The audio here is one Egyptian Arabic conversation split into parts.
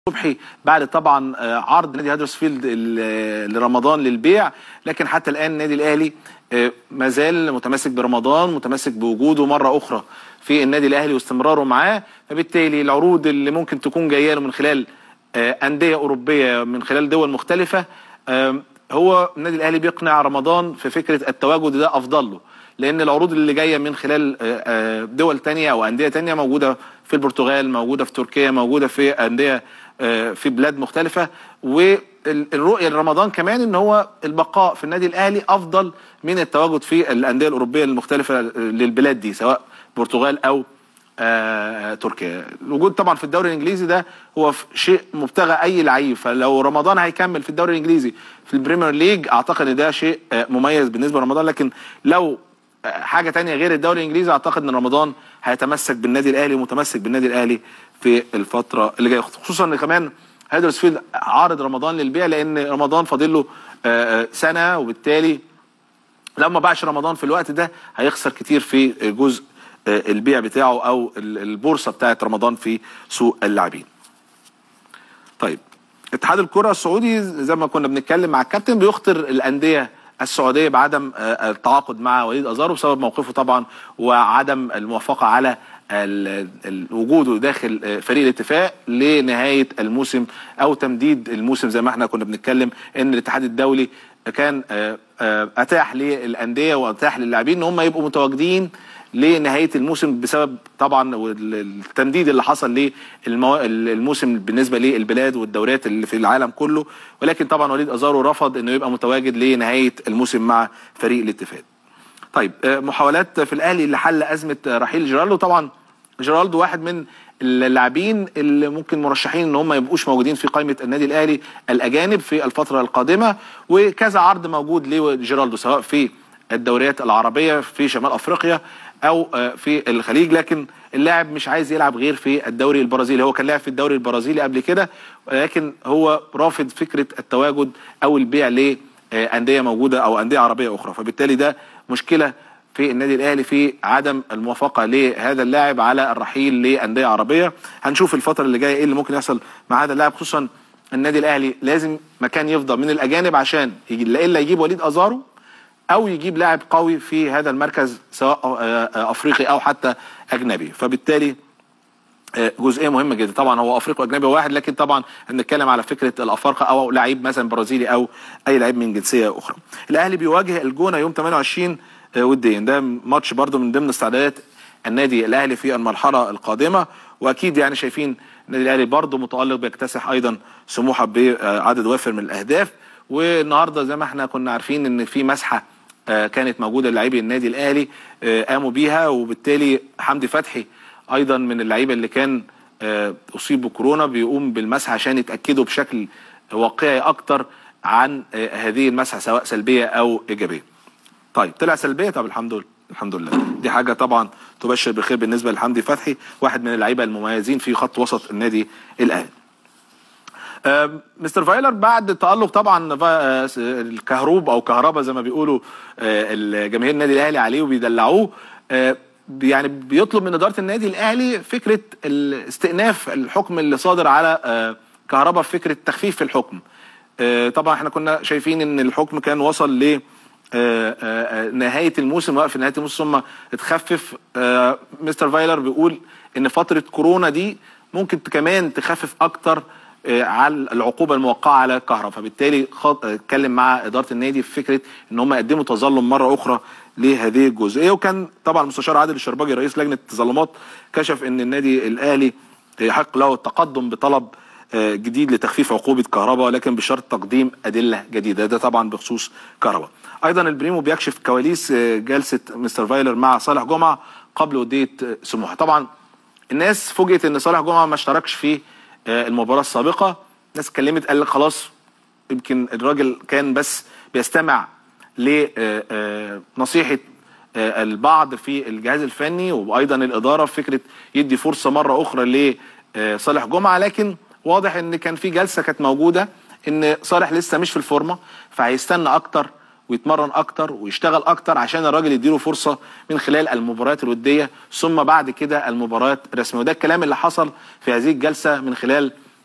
صبحي بعد طبعا آه، عرض نادي هدرسفيلد ال- لرمضان للبيع لكن حتى الان النادي الاهلي آه، ما زال متمسك برمضان متمسك بوجوده مره اخرى في النادي الاهلي واستمراره معاه فبالتالي العروض اللي ممكن تكون جايه له من خلال آه، انديه اوروبيه من خلال دول مختلفه آم، هو النادي الاهلي بيقنع رمضان في فكره التواجد ده افضل له لان العروض اللي جايه من خلال آه، آه، دول تانية او انديه تانية موجوده في البرتغال موجوده في تركيا موجوده في انديه آه، في بلاد مختلفه والرؤيه لرمضان كمان ان هو البقاء في النادي الاهلي افضل من التواجد في الانديه الاوروبيه المختلفه للبلاد دي سواء برتغال او آه، تركيا الوجود طبعا في الدوري الانجليزي ده هو في شيء مبتغى اي لعيب فلو رمضان هيكمل في الدوري الانجليزي في البريمير ليج اعتقد ان ده شيء آه، مميز بالنسبه لرمضان لكن لو آه، حاجه تانية غير الدوري الانجليزي اعتقد ان رمضان هيتمسك بالنادي الاهلي ومتمسك بالنادي الاهلي في الفتره اللي جايه خصوصا ان كمان هيدرسفيلد عارض رمضان للبيع لان رمضان فاضل له آه، آه، سنه وبالتالي لو ما باعش رمضان في الوقت ده هيخسر كتير في جزء آه، البيع بتاعه او ال- البورصه بتاعت رمضان في سوق اللاعبين. طيب اتحاد الكره السعودي زي ما كنا بنتكلم مع الكابتن بيخطر الانديه السعوديه بعدم آه، التعاقد مع وليد ازارو بسبب موقفه طبعا وعدم الموافقه على ال- ال- وجوده داخل آه، فريق الاتفاق لنهايه الموسم او تمديد الموسم زي ما احنا كنا بنتكلم ان الاتحاد الدولي كان آه، آه، اتاح للانديه واتاح للاعبين ان هم يبقوا متواجدين لنهايه الموسم بسبب طبعا التمديد اللي حصل للموسم بالنسبه للبلاد والدوريات اللي في العالم كله ولكن طبعا وليد ازارو رفض انه يبقى متواجد لنهايه الموسم مع فريق الاتفاق. طيب آه، محاولات في الاهلي لحل ازمه آه، رحيل جيرالدو طبعا جيرالدو واحد من اللاعبين اللي ممكن مرشحين ان هم ما يبقوش موجودين في قائمه النادي الاهلي الاجانب في الفتره القادمه وكذا عرض موجود لجيرالدو سواء في الدوريات العربيه في شمال افريقيا او آه، في الخليج لكن اللاعب مش عايز يلعب غير في الدوري البرازيلي هو كان لاعب في الدوري البرازيلي قبل كده ولكن هو رافض فكره التواجد او البيع لانديه موجوده او انديه عربيه اخرى فبالتالي ده مشكله في النادي الاهلي في عدم الموافقه لهذا اللاعب على الرحيل لانديه عربيه هنشوف الفتره اللي جايه ايه اللي ممكن يحصل مع هذا اللاعب خصوصا النادي الاهلي لازم مكان يفضى من الاجانب عشان يجي لا الا يجيب وليد ازارو او يجيب لاعب قوي في هذا المركز سواء آه، آه، افريقي او حتى اجنبي فبالتالي آه، جزئيه مهمه جدا طبعا هو افريقي واجنبي واحد لكن طبعا هنتكلم على فكره الافارقه او لعيب مثلا برازيلي او اي لعيب من جنسيه اخرى الاهلي بيواجه الجونه يوم 28 آه، وديا ده ماتش برضو من ضمن استعدادات النادي الاهلي في المرحله القادمه واكيد يعني شايفين النادي الاهلي برضو متالق بيكتسح ايضا سموحه بعدد وافر من الاهداف والنهارده زي ما احنا كنا عارفين ان في مسحه آه، كانت موجوده للاعبي النادي الاهلي آه، قاموا بيها وبالتالي حمدي فتحي ايضا من اللعيبه اللي كان آه، اصيب بكورونا بيقوم بالمسح عشان يتاكدوا بشكل واقعي اكتر عن آه، هذه المسحه سواء سلبيه او ايجابيه. طيب طلع سلبيه طب الحمد لله الحمد لله دي حاجه طبعا تبشر بخير بالنسبه لحمدي فتحي واحد من اللعيبه المميزين في خط وسط النادي الاهلي. آه، مستر فايلر بعد تألق طبعا فا- آه، الكهروب او كهربا زي ما بيقولوا آه، الجماهير النادي الاهلي عليه وبيدلعوه آه، بي- يعني بيطلب من اداره النادي الاهلي فكره استئناف الحكم اللي صادر على آه، كهربا في فكره تخفيف في الحكم آه، طبعا احنا كنا شايفين ان الحكم كان وصل ل آه، آه، نهايه الموسم وقف نهايه الموسم ثم اتخفف آه، مستر فايلر بيقول ان فتره كورونا دي ممكن كمان تخفف اكتر آه، على العقوبه الموقعه على الكهرباء فبالتالي خط- آه، اتكلم مع اداره النادي في فكره ان هم يقدموا تظلم مره اخرى لهذه الجزئيه وكان طبعا المستشار عادل الشرباجي رئيس لجنه التظلمات كشف ان النادي الاهلي يحق له التقدم بطلب آه، جديد لتخفيف عقوبه كهرباء لكن بشرط تقديم ادله جديده ده طبعا بخصوص كهرباء ايضا البريمو بيكشف كواليس آه، جلسه مستر فايلر مع صالح جمعه قبل وديه آه، سموحه طبعا الناس فوجئت ان صالح جمعه ما اشتركش في آه، المباراه السابقه الناس اتكلمت قال لك خلاص يمكن الراجل كان بس بيستمع لنصيحه البعض في الجهاز الفني وايضا الاداره في فكره يدي فرصه مره اخرى لصالح جمعه لكن واضح ان كان في جلسه كانت موجوده ان صالح لسه مش في الفورمه فهيستنى اكتر ويتمرن اكتر ويشتغل اكتر عشان الراجل يديله فرصه من خلال المباريات الوديه ثم بعد كده المباريات الرسميه وده الكلام اللي حصل في هذه الجلسه من خلال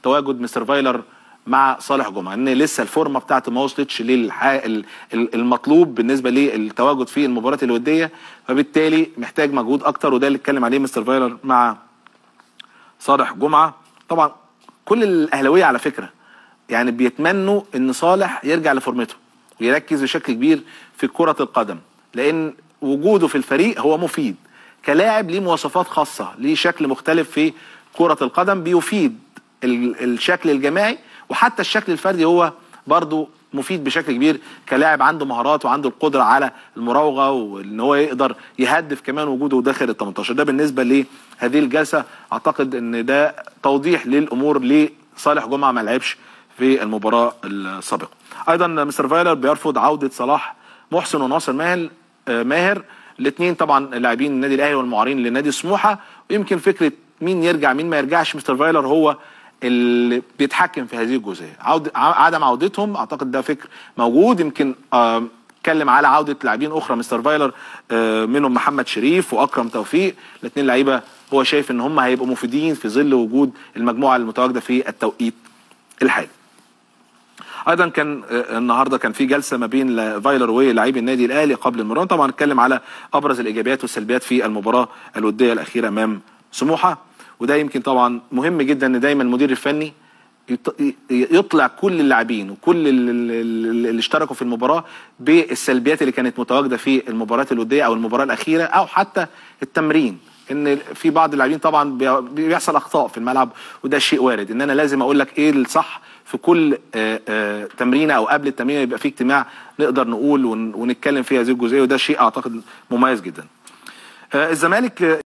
تواجد مستر فايلر مع صالح جمعه ان لسه الفورمه بتاعته ما وصلتش للمطلوب بالنسبه للتواجد في المباريات الوديه فبالتالي محتاج مجهود اكتر وده اللي اتكلم عليه مستر فايلر مع صالح جمعه طبعا كل الاهلاويه على فكره يعني بيتمنوا ان صالح يرجع لفورمته ويركز بشكل كبير في كره القدم لان وجوده في الفريق هو مفيد كلاعب ليه مواصفات خاصه ليه شكل مختلف في كره القدم بيفيد الشكل الجماعي وحتى الشكل الفردي هو برضه مفيد بشكل كبير كلاعب عنده مهارات وعنده القدره على المراوغه وان هو يقدر يهدف كمان وجوده داخل ال 18 ده بالنسبه لهذه الجلسه اعتقد ان ده توضيح للامور لصالح جمعه ما لعبش في المباراه السابقه. ايضا مستر فايلر بيرفض عوده صلاح محسن وناصر ماهر ماهر الاثنين طبعا لاعبين النادي الاهلي والمعارين لنادي سموحه ويمكن فكره مين يرجع مين ما يرجعش مستر فايلر هو اللي بيتحكم في هذه الجزئيه عود عدم عودتهم اعتقد ده فكر موجود يمكن اتكلم على عوده لاعبين اخرى مستر فايلر منهم محمد شريف واكرم توفيق الاثنين لعيبه هو شايف ان هم هيبقوا مفيدين في ظل وجود المجموعه المتواجده في التوقيت الحالي ايضا كان النهارده كان في جلسه ما بين فايلر ولاعبي النادي الاهلي قبل المباراه طبعا اتكلم على ابرز الايجابيات والسلبيات في المباراه الوديه الاخيره امام سموحه وده يمكن طبعا مهم جدا ان دايما المدير الفني يطلع كل اللاعبين وكل اللي اشتركوا في المباراه بالسلبيات اللي كانت متواجده في المباريات الوديه او المباراه الاخيره او حتى التمرين ان في بعض اللاعبين طبعا بيحصل اخطاء في الملعب وده شيء وارد ان انا لازم اقول لك ايه الصح في كل تمرينه او قبل التمرين يبقى في اجتماع نقدر نقول ونتكلم في هذه الجزئيه وده شيء اعتقد مميز جدا الزمالك